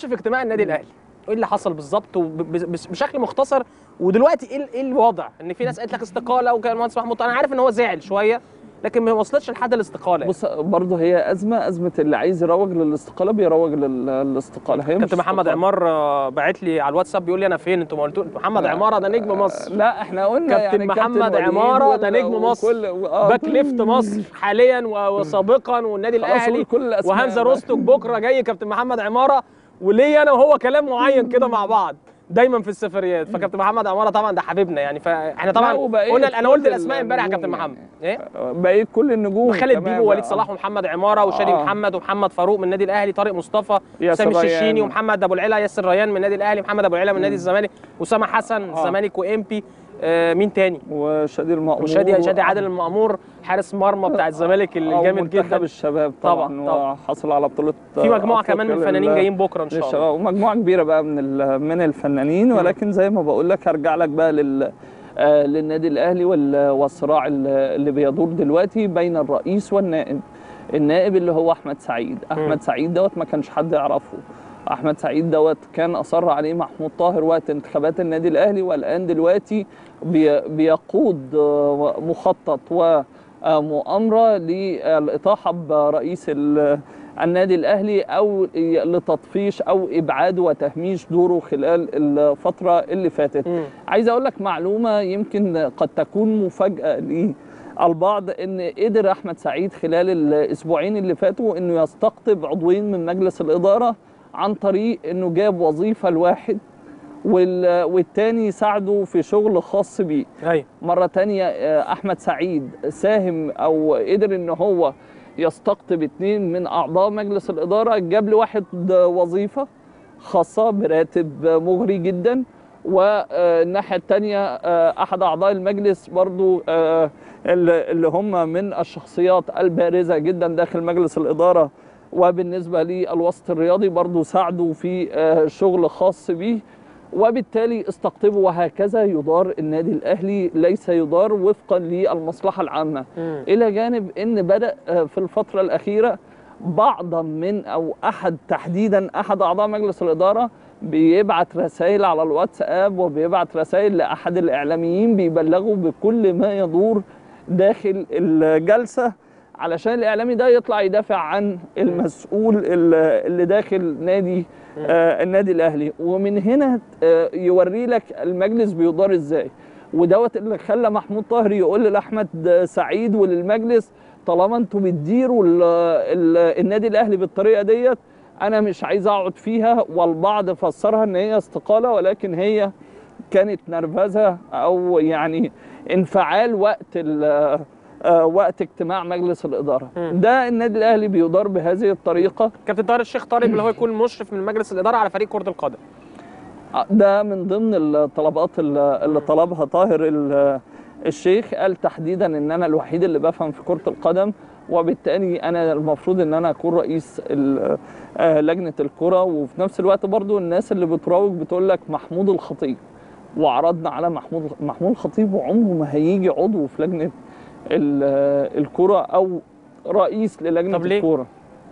نخش في اجتماع النادي الاهلي ايه اللي حصل بالظبط وب- ب- بس- بشكل مختصر ودلوقتي ايه ال- ايه الوضع ان في ناس قالت لك استقاله وكان المهندس محمود انا عارف ان هو زعل شويه لكن ما وصلتش لحد الاستقاله يعني. بص برضه هي ازمه ازمه اللي عايز يروج للاستقاله بيروج لل- للاستقاله هي مش كابتن محمد استقالة. عمار آه، باعت لي على الواتساب بيقول لي انا فين انتوا ما قلتوا محمد عماره ده نجم مصر لا احنا قلنا كابتن يعني محمد وليد عمارة ده وال- نجم مصر. وكل- آه، باك ليفت مصر حاليا و- وسابقا والنادي خلاص الاهلي قول كل الأسماء وهانزا بقى. روستوك بكره جاي كابتن محمد عماره وليا انا وهو كلام معين كده مع بعض دايما في السفريات فكابتن محمد عماره طبعا ده حبيبنا يعني فاحنا طبعا لا، وبقية قلنا انا قلت كل الاسماء امبارح يا كابتن النجوم محمد يعني. ايه بقيت كل النجوم خالد تمام بيبو ووليد بقى. صلاح ومحمد عماره وشادي آه. محمد ومحمد فاروق من النادي الاهلي طارق مصطفى ياسر سامي الشيشيني ريان. ومحمد ابو العلا ياسر ريان من النادي الاهلي محمد ابو العلا من نادي الزمالك اسامه حسن آه. الزمالك وامبي آه مين تاني وشادي المأمور وشادي شادي عادل المأمور حارس مرمى بتاع الزمالك اللي آه، جامد ومنتخب جدا الشباب طبعاً، طبعا, طبعاً. وحصل على بطوله في مجموعه أفريقيا كمان من لل- الفنانين جايين بكره ان شاء الله للشباب ومجموعه كبيره بقى من ال- من الفنانين ولكن زي ما بقول لك هرجع لك بقى لل آه، للنادي الاهلي وال- والصراع ال- اللي بيدور دلوقتي بين الرئيس والنائب النائب اللي هو احمد سعيد احمد سعيد دوت ما كانش حد يعرفه احمد سعيد دوت كان اصر عليه محمود طاهر وقت انتخابات النادي الاهلي والان دلوقتي بي- بيقود آه، مخطط ومؤامره للاطاحه برئيس ال- النادي الاهلي او لتطفيش او ابعاده وتهميش دوره خلال الفتره اللي فاتت مم. عايز اقول لك معلومه يمكن قد تكون مفاجاه للبعض ان قدر احمد سعيد خلال الاسبوعين اللي فاتوا انه يستقطب عضوين من مجلس الاداره عن طريق انه جاب وظيفه لواحد وال- والتاني ساعده في شغل خاص بيه ايوه مرة تانية آه، أحمد سعيد ساهم أو قدر إن هو يستقطب اتنين من أعضاء مجلس الإدارة جاب لواحد وظيفة خاصة براتب مغري جدا والناحية التانية آه، أحد أعضاء المجلس برضو آه، اللي اللي هم من الشخصيات البارزة جدا داخل مجلس الإدارة وبالنسبة للوسط الرياضي برضو ساعدوا في آه، شغل خاص بيه وبالتالي استقطبوا وهكذا يدار النادي الاهلي ليس يدار وفقا للمصلحه العامه مم. الى جانب ان بدا آه، في الفتره الاخيره بعضا من او احد تحديدا احد اعضاء مجلس الاداره بيبعت رسائل على الواتساب وبيبعت رسائل لاحد الاعلاميين بيبلغوا بكل ما يدور داخل الجلسه علشان الاعلامي ده يطلع يدافع عن المسؤول اللي اللي داخل نادي آه النادي الاهلي ومن هنا آه يوري لك المجلس بيدار ازاي ودوت اللي خلى محمود طاهر يقول لاحمد سعيد وللمجلس طالما انتوا بتديروا ال- ال- النادي الاهلي بالطريقه ديت انا مش عايز اقعد فيها والبعض فسرها ان هي استقاله ولكن هي كانت نرفزه او يعني انفعال وقت ال- آه، وقت اجتماع مجلس الاداره مم. ده النادي الاهلي بيدار بهذه الطريقه كابتن طاهر الشيخ طالب اللي هو يكون مشرف من مجلس الاداره على فريق كره القدم ده من ضمن الطلبات اللي اللي طلبها طاهر ال- الشيخ قال تحديدا ان انا الوحيد اللي بفهم في كرة القدم وبالتالي انا المفروض ان انا اكون رئيس ال- آه، لجنة الكرة وفي نفس الوقت برضو الناس اللي بتراوج بتقول لك محمود الخطيب وعرضنا على محمود محمود الخطيب وعمره ما هيجي عضو في لجنة ال- آه، الكرة او رئيس للجنة طب ليه؟ الكرة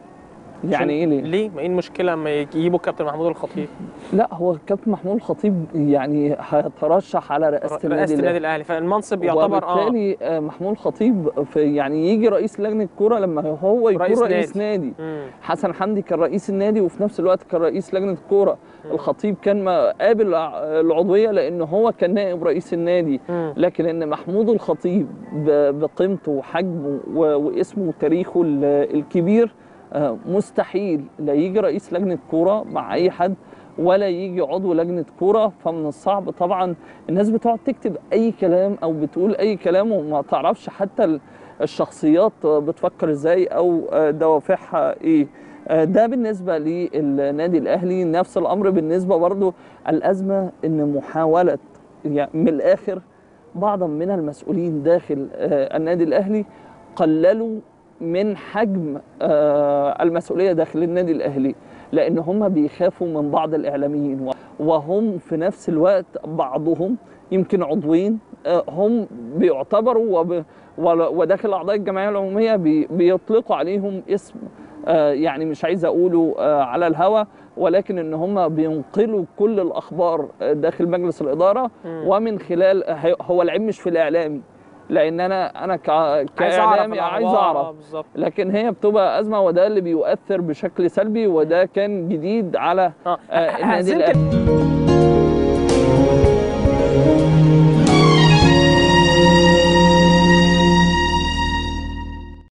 يعني ايه ليه؟ ليه ما ايه المشكله لما يجيبوا الكابتن محمود الخطيب لا هو الكابتن محمود الخطيب يعني هيترشح على رئاسه النادي رئاسه النادي الأهلي. الاهلي فالمنصب يعتبر اه وبالتالي آه محمود الخطيب في يعني يجي رئيس لجنه الكوره لما هو يكون رئيس رئيس, رئيس نادي, مم. حسن حمدي كان رئيس النادي وفي نفس الوقت كان رئيس لجنه الكوره الخطيب كان ما- قابل ع- العضويه لان هو كان نائب رئيس النادي مم. لكن ان محمود الخطيب ب- بقيمته وحجمه و- واسمه وتاريخه ال- الكبير آه، مستحيل لا يجي رئيس لجنه كوره مع اي حد ولا يجي عضو لجنه كوره فمن الصعب طبعا الناس بتقعد تكتب اي كلام او بتقول اي كلام وما تعرفش حتى ال- الشخصيات بتفكر ازاي او آه، دوافعها ايه آه، ده بالنسبه للنادي الاهلي نفس الامر بالنسبه برضو الازمه ان محاوله يعني من الاخر بعضا من المسؤولين داخل آه، النادي الاهلي قللوا من حجم آه، المسؤوليه داخل النادي الاهلي لان هم بيخافوا من بعض الاعلاميين و- وهم في نفس الوقت بعضهم يمكن عضوين آه، هم بيعتبروا وب- ول- وداخل اعضاء الجمعيه العموميه بي- بيطلقوا عليهم اسم آه، يعني مش عايز اقوله آه، على الهوا ولكن ان هم بينقلوا كل الاخبار آه، داخل مجلس الاداره مم. ومن خلال هي- هو العيب مش في الاعلامي لان انا انا كا- عايز اعرف كاعلامي عايز الأخبار، اعرف آه، بالظبط لكن هي بتبقى ازمه وده اللي بيؤثر بشكل سلبي وده كان جديد على اه آه، النادي هزمت الأهلي.